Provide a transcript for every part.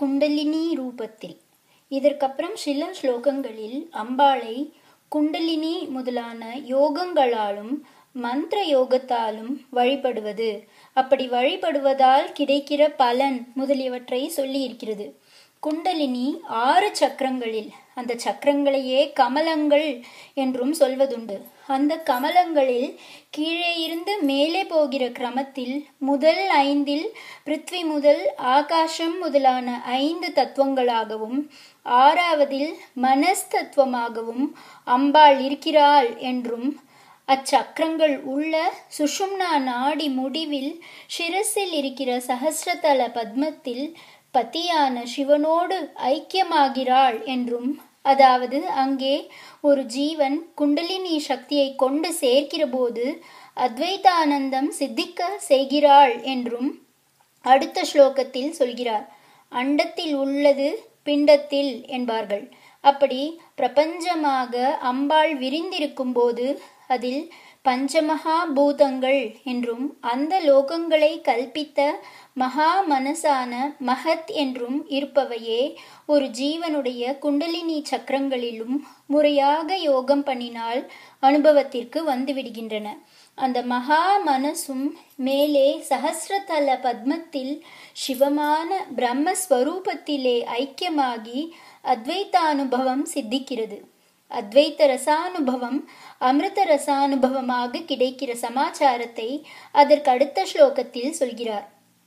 குண்டலினி ரூபத்தில் இதற்கப்புறம் சில ஸ்லோகங்களில் அம்பாளை குண்டலினி முதலான யோகங்களாலும் மந்திர யோகத்தாலும் வழிபடுவது அப்படி வழிபடுவதால் கிடைக்கிற பலன் முதலியவற்றை சொல்லியிருக்கிறது குண்டலினி ஆறு சக்கரங்களில் அந்த சக்கரங்களையே கமலங்கள் என்றும் சொல்வதுண்டு அந்த கமலங்களில் கீழே இருந்து மேலே போகிற கிரமத்தில் முதல் ஐந்தில் பிருத்வி முதல் ஆகாசம் முதலான ஐந்து தத்துவங்களாகவும் ஆறாவதில் மனஸ்தத்துவமாகவும் அம்பாள் இருக்கிறாள் என்றும் அச்சக்கரங்கள் உள்ள சுஷும்னா நாடி முடிவில் சிரசில் இருக்கிற சஹசிரதல பத்மத்தில் பத்தியான சிவனோடு ஐக்கியமாகிறாள் என்றும் அதாவது அங்கே ஒரு ஜீவன் குண்டலினி சக்தியை கொண்டு சேர்க்கிற போது அத்வைதானந்தம் சித்திக்க செய்கிறாள் என்றும் அடுத்த ஸ்லோகத்தில் சொல்கிறார் அண்டத்தில் உள்ளது பிண்டத்தில் என்பார்கள் அப்படி பிரபஞ்சமாக அம்பாள் விரிந்திருக்கும் போது அதில் பஞ்சமகா பூதங்கள் என்றும் அந்த லோகங்களை கல்பித்த மகா மனசான மகத் என்றும் இருப்பவையே ஒரு ஜீவனுடைய குண்டலினி சக்கரங்களிலும் முறையாக யோகம் பண்ணினால் அனுபவத்திற்கு வந்துவிடுகின்றன அந்த மகா மனசும் மேலே சஹசிரதல பத்மத்தில் சிவமான பிரம்மஸ்வரூபத்திலே ஐக்கியமாகி அத்வைத்தானுபவம் சித்திக்கிறது அத்வைத்த ரசானுபவம் அமிர்த ரசானுபவமாக கிடைக்கிற சமாச்சாரத்தை அதற்கு அடுத்த ஸ்லோகத்தில் சொல்கிறார்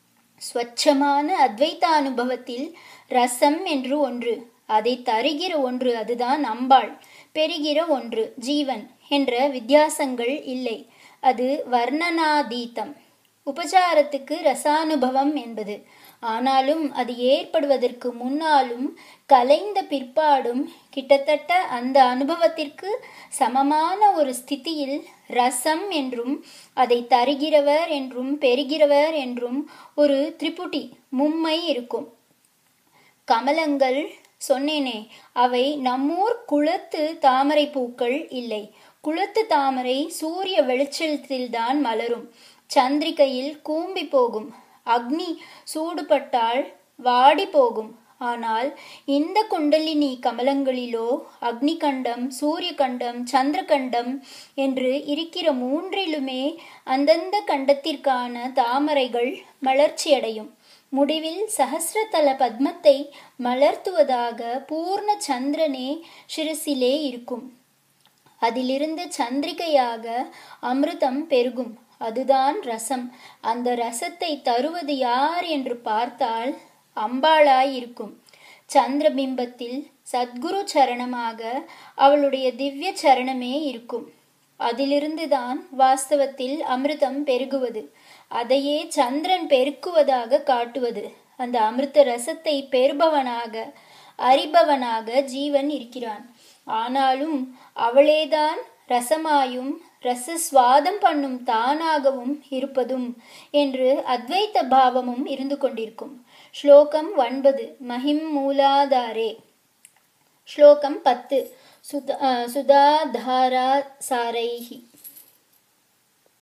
ஸ்வச்சமான அத்வைத்தானுபவத்தில் ரசம் என்று ஒன்று அதை தருகிற ஒன்று அதுதான் அம்பாள் பெறுகிற ஒன்று ஜீவன் என்ற வித்தியாசங்கள் இல்லை அது வர்ணனாதீதம் உபசாரத்துக்கு ரசானுபவம் என்பது ஆனாலும் அது ஏற்படுவதற்கு முன்னாலும் கலைந்த பிற்பாடும் கிட்டத்தட்ட அந்த அனுபவத்திற்கு சமமான ஒரு ஸ்திதியில் ரசம் என்றும் அதை தருகிறவர் என்றும் பெறுகிறவர் என்றும் ஒரு திரிபுட்டி மும்மை இருக்கும் கமலங்கள் சொன்னேனே அவை நம்மூர் குளத்து தாமரை பூக்கள் இல்லை குளத்து தாமரை சூரிய வெளிச்சத்தில்தான் மலரும் சந்திரிகையில் கூம்பி போகும் அக்னி சூடுபட்டால் வாடி போகும் ஆனால் இந்த குண்டலினி கமலங்களிலோ அக்னி கண்டம் சூரிய கண்டம் சந்திரகண்டம் என்று இருக்கிற மூன்றிலுமே அந்தந்த கண்டத்திற்கான தாமரைகள் மலர்ச்சியடையும் முடிவில் சஹசிரதல பத்மத்தை மலர்த்துவதாக பூர்ண சந்திரனே சிரசிலே இருக்கும் அதிலிருந்து சந்திரிகையாக அமிர்தம் பெருகும் அதுதான் ரசம் அந்த ரசத்தை தருவது யார் என்று பார்த்தால் அம்பாளாயிருக்கும் சந்திரபிம்பத்தில் சத்குரு சரணமாக அவளுடைய திவ்ய சரணமே இருக்கும் அதிலிருந்துதான் வாஸ்தவத்தில் அமிர்தம் பெருகுவது அதையே சந்திரன் பெருக்குவதாக காட்டுவது அந்த அமிர்த ரசத்தை பெறுபவனாக அறிபவனாக ஜீவன் இருக்கிறான் ஆனாலும் அவளேதான் ரசமாயும் ரசஸ்வாதம் பண்ணும் தானாகவும் இருப்பதும் என்று அத்வைத்த பாவமும் இருந்து கொண்டிருக்கும் ஸ்லோகம் ஒன்பது மகிம் மூலாதாரே ஸ்லோகம் பத்து சுதா சுதாதாரா சாரைஹி